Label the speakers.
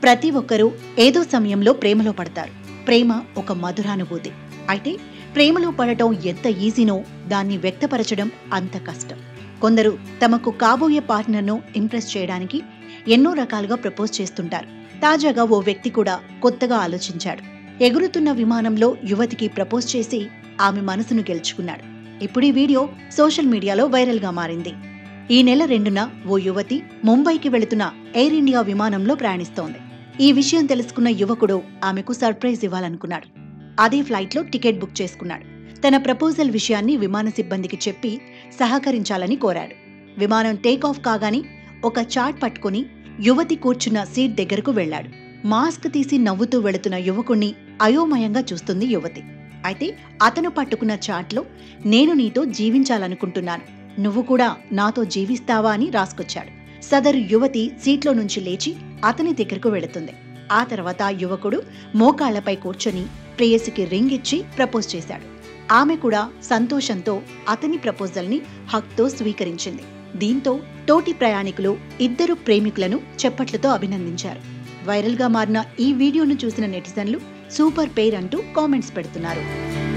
Speaker 1: ప్రతి ఒక్కరూ ఏదో సమయంలో ప్రేమలో పడతారు ప్రేమ ఒక మధురానుభూతి అయితే ప్రేమలో పడటం ఎంత ఈజీనో దాన్ని వ్యక్తపరచడం అంత కష్టం కొందరు తమకు కాబోయే పార్ట్నర్ను ఇంప్రెస్ చేయడానికి ఎన్నో రకాలుగా ప్రపోజ్ చేస్తుంటారు తాజాగా ఓ వ్యక్తి కూడా కొత్తగా ఆలోచించాడు ఎగురుతున్న విమానంలో యువతికి ప్రపోజ్ చేసి ఆమె మనసును గెలుచుకున్నాడు ఇప్పుడు ఈ వీడియో సోషల్ మీడియాలో వైరల్గా మారింది ఈ నెల రెండున ఓ యువతి ముంబైకి వెళుతున్న ఎయిర్ ఇండియా విమానంలో ప్రయాణిస్తోంది ఈ విషయం తెలుసుకున్న యువకుడు ఆమెకు సర్ప్రైజ్ ఇవ్వాలనుకున్నాడు అదే ఫ్లైట్లో టికెట్ బుక్ చేసుకున్నాడు తన ప్రపోజల్ విషయాన్ని విమాన సిబ్బందికి చెప్పి సహకరించాలని కోరాడు విమానం టేక్ ఆఫ్ కాగానే ఒక చాట్ పట్టుకుని యువతి కూర్చున్న సీట్ దగ్గరకు వెళ్ళాడు మాస్క్ తీసి నవ్వుతూ వెళుతున్న యువకుణ్ణి అయోమయంగా చూస్తుంది యువతి అయితే అతను పట్టుకున్న చాట్లో నేను నీతో జీవించాలనుకుంటున్నాను నువ్వు కూడా నాతో జీవిస్తావా అని రాసుకొచ్చాడు సదరు యువతి సీట్లో నుంచి లేచి అతని దగ్గరకు వెళుతుంది ఆ తర్వాత ఆ యువకుడు మోకాళ్లపై కూర్చొని ప్రేయసికి రింగ్ ఇచ్చి ప్రపోజ్ చేశాడు ఆమె కూడా సంతోషంతో అతని ప్రపోజల్ని హక్తో స్వీకరించింది దీంతో తోటి ప్రయాణికులు ఇద్దరు ప్రేమికులను చెప్పట్లతో అభినందించారు వైరల్గా మారిన ఈ వీడియోను చూసిన నెటిజన్లు సూపర్ పేర్ అంటూ కామెంట్స్ పెడుతున్నారు